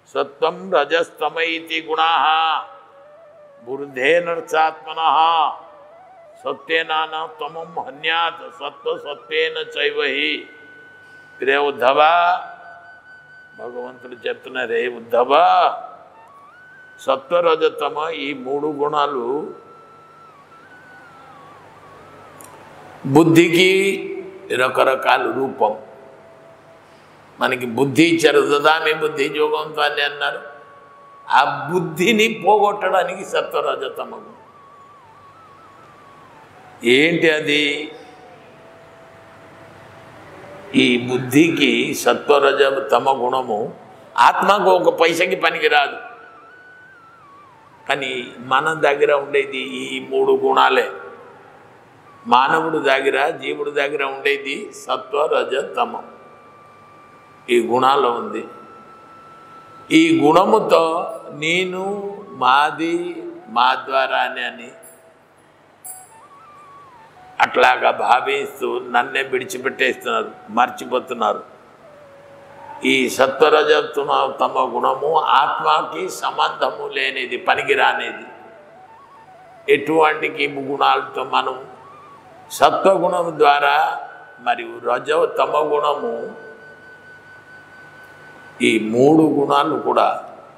సత్వం రజస్తమైతి గుణా బుర్ధేనర్చాత్మన సత్యేనాన తమం హన్యాత్ సత్వ సత్యేన చైవహి రే ఉద్ధవ భగవంతుడు చెప్తున్నారు రే ఉద్ధవ సత్వరజతమ ఈ మూడు గుణాలు బుద్ధికి రకరకాల రూపం మనకి బుద్ధి ఇచ్చారు దదామి బుద్ధి యోగంతో అని అన్నారు ఆ బుద్ధిని పోగొట్టడానికి సత్వరజతమ గుణం ఏంటి అది ఈ బుద్ధికి సత్వరజ తమ గుణము ఆత్మకు ఒక పైసకి పనికిరాదు కానీ మన దగ్గర ఉండేది ఈ మూడు గుణాలే మానవుడు దగ్గర జీవుడి దగ్గర ఉండేది సత్వ రజ తమం ఈ గుణాలు ఉంది ఈ గుణముతో నేను మాది మా ద్వారానే అని అట్లాగా భావిస్తూ నన్నే విడిచిపెట్టేస్తున్నారు మర్చిపోతున్నారు ఈ సత్వరజత్వ తమ గుణము ఆత్మకి సంబంధము లేనిది పనికిరానిది ఎటువంటి గుణాలతో మనం సత్వగుణం ద్వారా మరియు రజ తమ గుణము ఈ మూడు గుణాలు కూడా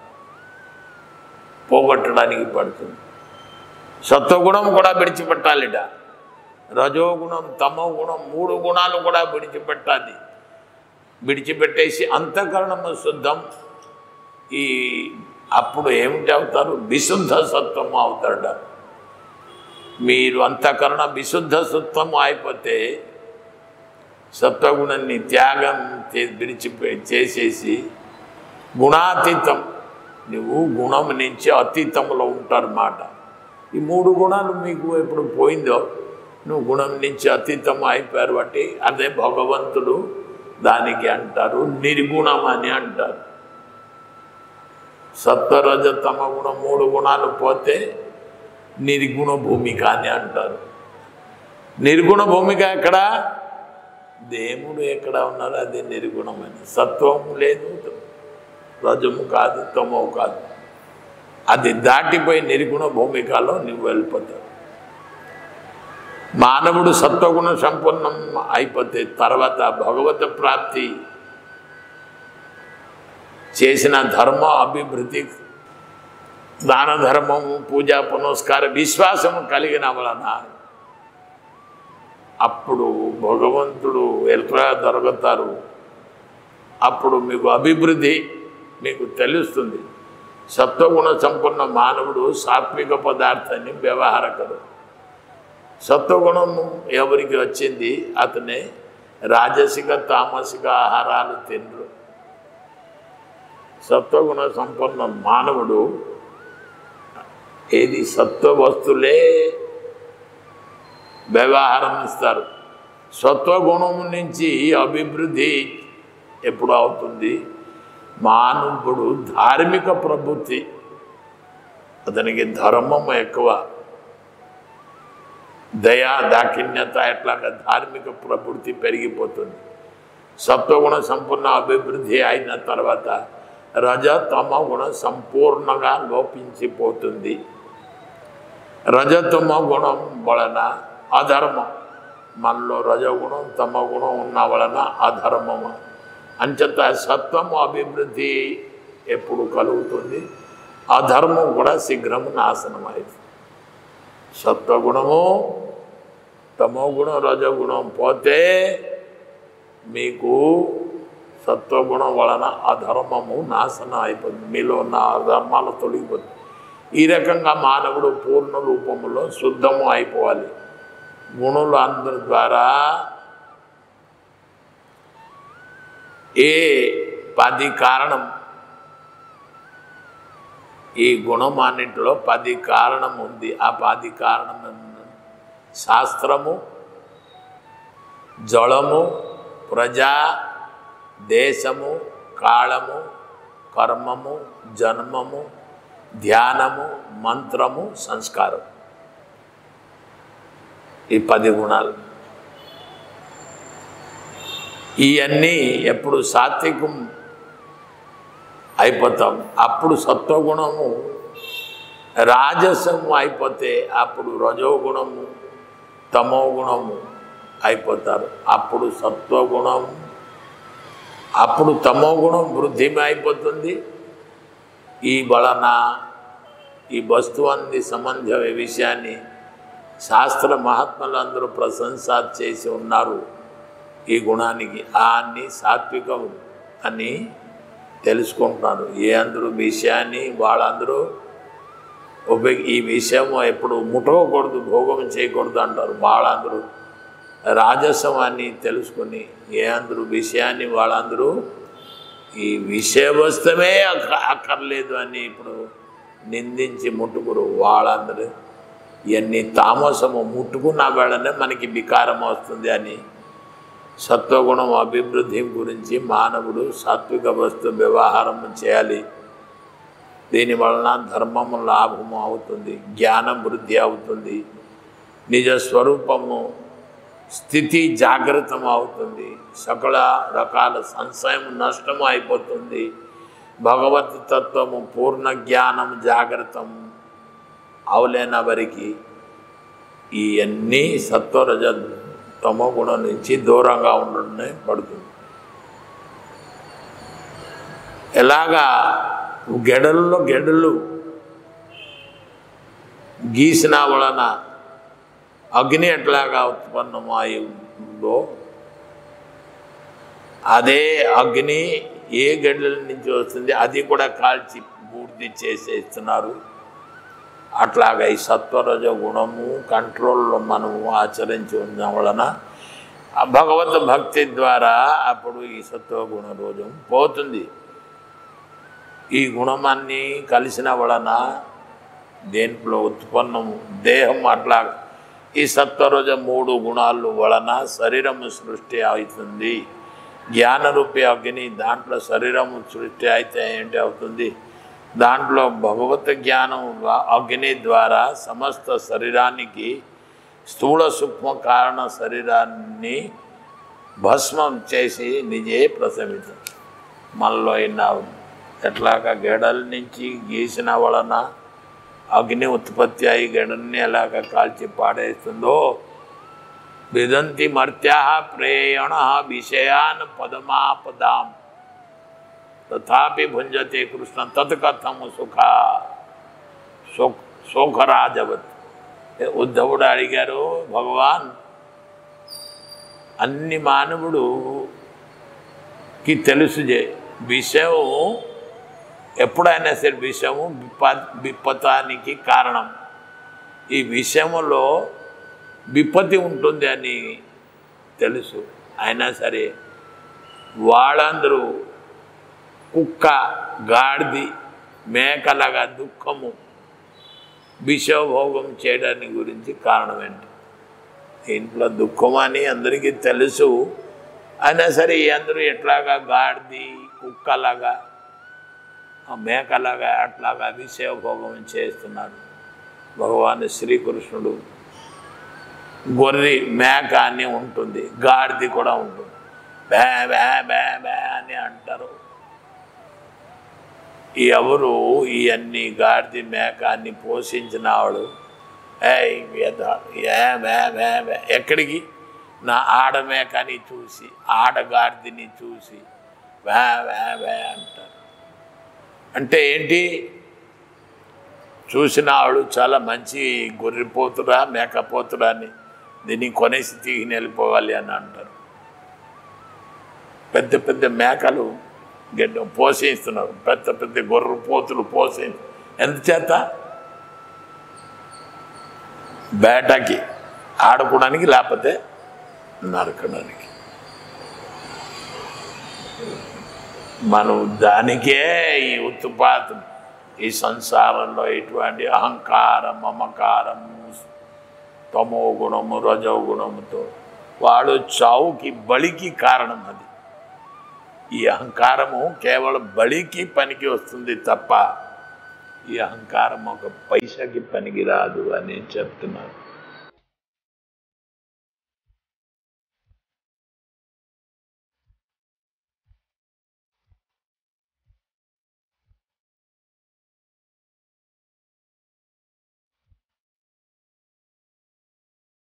పోగొట్టడానికి పడుతుంది సత్వగుణం కూడా విడిచిపెట్టాలిట రజోగుణం తమో గుణం మూడు గుణాలు కూడా విడిచిపెట్టాలి విడిచిపెట్టేసి అంతఃకరణము శుద్ధం ఈ అప్పుడు ఏమిటి అవుతారు విశుద్ధ సత్వం అవుతాడ మీరు అంతఃకరణ విశుద్ధ సత్వం అయిపోతే సత్వగుణాన్ని త్యాగం చే- విడిచిపె చేసేసి గుణాతీతం నువ్వు గుణం నుంచి అతీతంలో ఉంటారన్నమాట ఈ మూడు గుణాలు మీకు ఎప్పుడు పోయిందో నువ్వు గుణం నుంచి అతీతం అయిపోయారు బట్టి అదే భగవంతుడు దానికి అంటారు నిర్గుణం అని అంటారు సత్వరజ తమ గుణం మూడు గుణాలు పోతే నిర్గుణ భూమిక అని అంటారు నిర్గుణ భూమిక ఎక్కడ దేవుడు ఎక్కడ ఉన్నారో అది నిర్గుణమైన సత్వం లేదు రజము కాదు తమో కాదు అది దాటిపోయి నిర్గుణ భూమికలో నువ్వు వెళ్ళిపోతావు మానవుడు సత్వగుణ సంపన్నం అయిపోతే తర్వాత భగవత ప్రాప్తి చేసిన ధర్మ అభివృద్ధి దాన ధర్మము పూజా పునస్కార విశ్వాసము కలిగిన వలన అప్పుడు భగవంతుడు ఎట్లా దొరుకుతారు అప్పుడు మీకు అభివృద్ధి మీకు తెలుస్తుంది సత్వగుణ సంపన్న మానవుడు సాత్విక పదార్థాన్ని వ్యవహారకరు సత్వగుణము ఎవరికి వచ్చింది అతనే రాజసిక తామసిక ఆహారాలు తినరు సత్వగుణ సంపన్న మానవుడు ఏది సత్వ వస్తులే వ్యవహారం ఇస్తారు సత్వగుణము నుంచి అభివృద్ధి ఎప్పుడు అవుతుంది మానవుడు ధార్మిక ప్రబుద్ధి అతనికి ధర్మం ఎక్కువ దయా దాక్షిణ్యత ఎట్లాగా ధార్మిక ప్రవృత్తి పెరిగిపోతుంది సత్వగుణ సంపూర్ణ అభివృద్ధి అయిన తర్వాత రజ తమ గుణ సంపూర్ణంగా లోపించిపోతుంది రజతమ గుణం వలన అధర్మం మనలో రజగుణం తమ గుణం ఉన్న వలన అధర్మము అంచేత సత్వము అభివృద్ధి ఎప్పుడు కలుగుతుంది అధర్మం కూడా శీఘ్రము నాశనం అవుతుంది సత్వగుణము తమో గుణం రజగుణం పోతే మీకు సత్వగుణం వలన అధర్మము నాశనం అయిపోతుంది మీలో ఉన్న అధర్మాలు తొలగిపోతుంది ఈ రకంగా మానవుడు పూర్ణ రూపములో శుద్ధము అయిపోవాలి గుణులు అందరి ద్వారా ఏ పది కారణం ఈ గుణం అన్నింటిలో పది కారణం ఉంది ఆ పది కారణం ఏంటి? శాస్త్రము జలము ప్రజా దేశము కాళము కర్మము జన్మము ధ్యానము మంత్రము సంస్కారం ఈ పది గుణాలు ఇవన్నీ ఎప్పుడు సాత్వికం అయిపోతాం అప్పుడు సత్వగుణము రాజసము అయిపోతే అప్పుడు రజోగుణము తమో గుణము అయిపోతారు అప్పుడు సత్వగుణం అప్పుడు తమో గుణం వృద్ధి అయిపోతుంది ఈ వలన ఈ వస్తువంది సంబంధ విషయాన్ని శాస్త్ర మహాత్ములందరూ ప్రశంస చేసి ఉన్నారు ఈ గుణానికి ఆ అన్ని సాత్వికం అని తెలుసుకుంటున్నారు ఏ అందరూ విషయాన్ని వాళ్ళందరూ ఉపయోగ ఈ విషయం ఎప్పుడు ముట్టకూడదు భోగం చేయకూడదు అంటారు వాళ్ళందరూ రాజసం అని తెలుసుకొని ఏ అందరూ విషయాన్ని వాళ్ళందరూ ఈ విషయ వస్తువే అక్క అక్కర్లేదు అని ఇప్పుడు నిందించి ముట్టుకురు వాళ్ళందరూ ఇవన్నీ తామసము ముట్టుకున్న వేళనే మనకి వికారం వస్తుంది అని సత్వగుణం అభివృద్ధి గురించి మానవుడు సాత్విక వస్తు వ్యవహారం చేయాలి దీని వలన ధర్మము లాభము అవుతుంది జ్ఞానం వృద్ధి అవుతుంది నిజ స్వరూపము స్థితి జాగ్రత్తం అవుతుంది సకల రకాల సంశయం నష్టము అయిపోతుంది భగవత్ తత్వము పూర్ణ జ్ఞానం జాగ్రత్తం అవలేన వరకు ఈ అన్నీ సత్వరజ తమో గుణం నుంచి దూరంగా ఉండడమే పడుతుంది ఎలాగా గెడల్లో గెడలు గీసిన వలన అగ్ని ఎట్లాగా ఉత్పన్నమైందో అదే అగ్ని ఏ గడ్డల నుంచి వస్తుంది అది కూడా కాల్చి పూర్తి చేసేస్తున్నారు అట్లాగా ఈ సత్వరజ గుణము కంట్రోల్లో మనము ఆచరించి ఉండడం వలన ఆ భగవత్ భక్తి ద్వారా అప్పుడు ఈ సత్వగుణ రోజం పోతుంది ఈ గుణమాన్ని కలిసిన వలన దేంట్లో ఉత్పన్నము దేహం అట్లా ఈ సత్వరజ మూడు గుణాలు వలన శరీరము సృష్టి అవుతుంది జ్ఞానరూపి అగ్ని దాంట్లో శరీరము సృష్టి అయితే ఏంటి అవుతుంది దాంట్లో భగవత్ జ్ఞానం వా- అగ్ని ద్వారా సమస్త శరీరానికి స్థూల సూక్ష్మ కారణ శరీరాన్ని భస్మం చేసి నిజే ప్రశమితం మనలో అయిన ఎట్లాగా గెడల నుంచి గీసిన వలన అగ్ని ఉత్పత్తి అయి గెడల్ని ఎలాగ కాల్చి పాడేస్తుందో విదంతి మర్త్యా ప్రేయణ విషయాన్ పదమాపదాం తథాపి భుంజతే కృష్ణ తత్ కథము సుఖ సుఖ సుఖరాజవత్ ఉద్ధవుడు అడిగారు భగవాన్ అన్ని మానవుడుకి తెలుసు జే విషయం ఎప్పుడైనా సరే విషము విప విపతానికి కారణం ఈ విషయంలో విపత్తి ఉంటుంది అని తెలుసు అయినా సరే వాళ్ళందరూ కుక్క గాడిది మేకలాగా దుఃఖము విషభోగం చేయడానికి గురించి కారణం ఏంటి ఇంట్లో దుఃఖం అని అందరికీ తెలుసు అయినా సరే ఈ అందరూ ఎట్లాగా గాడిది కుక్కలాగా ఆ మేకలాగా అట్లాగా విషయభోగం చేస్తున్నారు భగవాన్ శ్రీకృష్ణుడు గొర్రె మేక అని ఉంటుంది గాడిది కూడా ఉంటుంది బే బే బే బే అని అంటారు ఎవరు ఈ అన్ని గాడిది మేక అన్ని పోషించిన వాడు ఏయ్ వేద ఏ బే బే బే ఎక్కడికి నా ఆడ మేకని చూసి ఆడ గాడిదని చూసి వే వే వే అంటారు అంటే ఏంటి చూసిన వాడు చాలా మంచి గొర్రెపోతురా మేకపోతురా అని దీన్ని కొనేసి తీగిని వెళ్ళిపోవాలి అని అంటారు పెద్ద పెద్ద మేకలు గడ్డ పోషిస్తున్నారు పెద్ద పెద్ద గొర్రె పోతులు పోషి ఎందుచేత బేటకి ఆడుకోవడానికి లేకపోతే నరకడానికి మనం దానికే ఈ ఉత్పాతం ఈ సంసారంలో ఇటువంటి అహంకారం మమకారము తమో గుణము రజో గుణముతో వాడు చావుకి బలికి కారణం అది ఈ అహంకారము కేవలం బలికి పనికి వస్తుంది తప్ప ఈ అహంకారం ఒక పైసకి పనికి రాదు అని చెప్తున్నారు